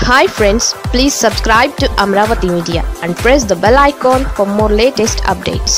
hi friends please subscribe to Amaravati media and press the bell icon for more latest updates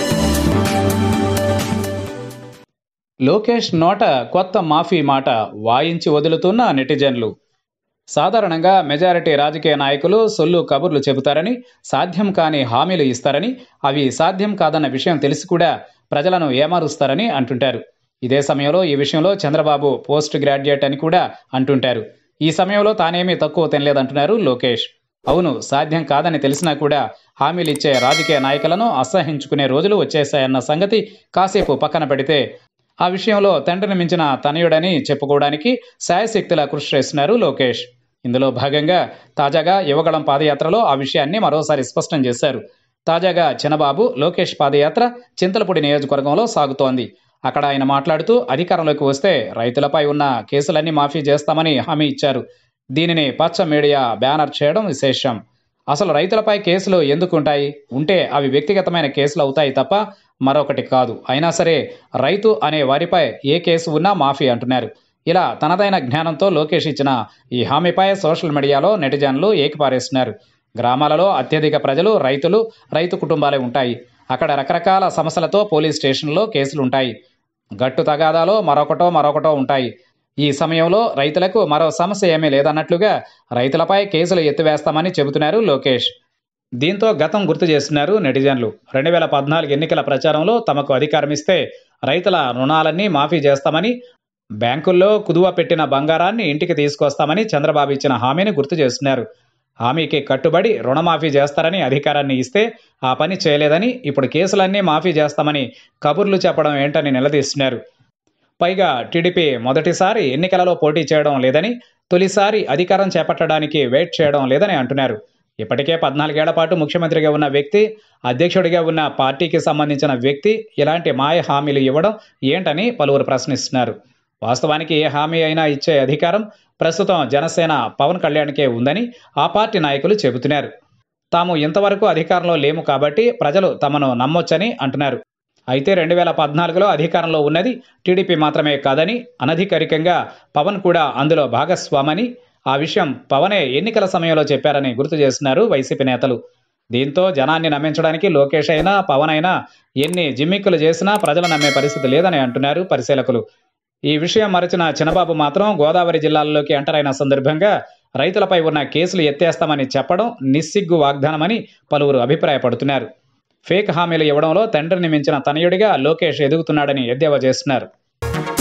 Lokesh నోట కొత్త మాఫీ మాట వాయించి వదులుతున్న నెటిజన్లు సాధారణంగా మెజారిటీ రాజకీయ నాయకులు సొల్లు కబుర్లు చెబుతారని సాధ్యం కాని హామీలు ఇస్తారని అవి సాధ్యం కాదన్న విషయం తెలిసి కూడా ప్రజలను ఏమారుస్తారని అంటుంటారు ఇదే సమయంలో ఈ విషయంలో చంద్రబాబు పోస్ట్ గ్రాడ్యుయేట్ అని కూడా అంటుంటారు ఈ సమయంలో తానేమీ తక్కువ తినలేదంటున్నారు లోకేష్ అవును సాధ్యం కాదని తెలిసినా కూడా హామీలు ఇచ్చే రాజకీయ నాయకులను అసహించుకునే రోజులు వచ్చేశాయన్న సంగతి కాసేపు పక్కన పెడితే ఆ విషయంలో తండ్రిని మించిన తనయుడని చెప్పుకోవడానికి శాయశక్తులా కృషి చేస్తున్నారు లోకేష్ ఇందులో భాగంగా తాజాగా యువగళం పాదయాత్రలో ఆ విషయాన్ని మరోసారి స్పష్టం చేశారు తాజాగా చిన్నబాబు లోకేష్ పాదయాత్ర చింతలపూడి నియోజకవర్గంలో సాగుతోంది అక్కడ ఆయన మాట్లాడుతూ అధికారంలోకి వస్తే రైతులపై ఉన్న కేసులన్నీ మాఫీ చేస్తామని హామీ ఇచ్చారు దీనిని పచ్చ మీడియా బ్యానర్ చేయడం విశేషం అసలు రైతులపై కేసులు ఎందుకు ఉంటాయి ఉంటే అవి వ్యక్తిగతమైన కేసులు అవుతాయి తప్ప మరొకటి కాదు అయినా సరే రైతు అనే వారిపై ఏ కేసు ఉన్నా మాఫీ అంటున్నారు ఇలా తనదైన జ్ఞానంతో లోకేష్ ఇచ్చిన ఈ హామీపై సోషల్ మీడియాలో నెటిజన్లు ఏకిపారేస్తున్నారు గ్రామాలలో అత్యధిక ప్రజలు రైతులు రైతు కుటుంబాలే ఉంటాయి అక్కడ రకరకాల సమస్యలతో పోలీస్ స్టేషన్లో కేసులు ఉంటాయి గట్టు తగాదాలో మరొకటో మరొకటో ఉంటాయి ఈ సమయంలో రైతులకు మరో సమస్య ఏమీ లేదన్నట్లుగా రైతులపై కేసులు ఎత్తివేస్తామని చెబుతున్నారు లోకేష్ దీంతో గతం గుర్తు చేస్తున్నారు నెటిజన్లు రెండు వేల పద్నాలుగు ఎన్నికల ప్రచారంలో తమకు అధికారం ఇస్తే రైతుల రుణాలన్నీ మాఫీ చేస్తామని బ్యాంకుల్లో కుదువ పెట్టిన బంగారాన్ని ఇంటికి తీసుకొస్తామని చంద్రబాబు ఇచ్చిన హామీని గుర్తు చేస్తున్నారు హామీకి కట్టుబడి రుణమాఫీ చేస్తారని అధికారాన్ని ఇస్తే ఆ పని చేయలేదని ఇప్పుడు కేసులన్నీ మాఫీ చేస్తామని కబుర్లు చెప్పడం ఏంటని నిలదీస్తున్నారు పైగా టీడీపీ మొదటిసారి ఎన్నికలలో పోటీ చేయడం లేదని తొలిసారి అధికారం చేపట్టడానికి వెయిట్ చేయడం లేదని అంటున్నారు ఇప్పటికే పద్నాలుగేళ్ల పాటు ముఖ్యమంత్రిగా ఉన్న వ్యక్తి అధ్యక్షుడిగా ఉన్న పార్టీకి సంబంధించిన వ్యక్తి ఇలాంటి మాయ హామీలు ఇవ్వడం ఏంటని పలువురు ప్రశ్నిస్తున్నారు వాస్తవానికి ఏ హామీ అయినా ఇచ్చే అధికారం ప్రస్తుతం జనసేన పవన్ కళ్యాణ్కే ఉందని ఆ పార్టీ నాయకులు చెబుతున్నారు తాము ఇంతవరకు అధికారంలో లేము కాబట్టి ప్రజలు తమను నమ్మొచ్చని అంటున్నారు అయితే రెండు వేల పద్నాలుగులో అధికారంలో ఉన్నది టీడీపీ మాత్రమే కాదని అనధికారికంగా పవన్ కూడా అందులో భాగస్వామని ఆ విషయం పవనే ఎన్నికల సమయంలో చెప్పారని గుర్తు చేస్తున్నారు వైసీపీ నేతలు దీంతో జనాన్ని నమ్మించడానికి లోకేష్ అయినా పవన్ అయినా ఎన్ని జిమ్మిక్కులు చేసినా ప్రజలు నమ్మే పరిస్థితి లేదని అంటున్నారు పరిశీలకులు ఈ విషయం మరచిన చిన్నబాబు మాత్రం గోదావరి జిల్లాల్లోకి ఎంటర్ అయిన సందర్భంగా రైతులపై ఉన్న కేసులు ఎత్తేస్తామని చెప్పడం నిస్సిగ్గు వాగ్దానమని పలువురు అభిప్రాయపడుతున్నారు ఫేక్ హామీలు ఇవ్వడంలో తండ్రిని మించిన తనయుడిగా లోకేష్ ఎదుగుతున్నాడని ఎద్దేవా చేస్తున్నారు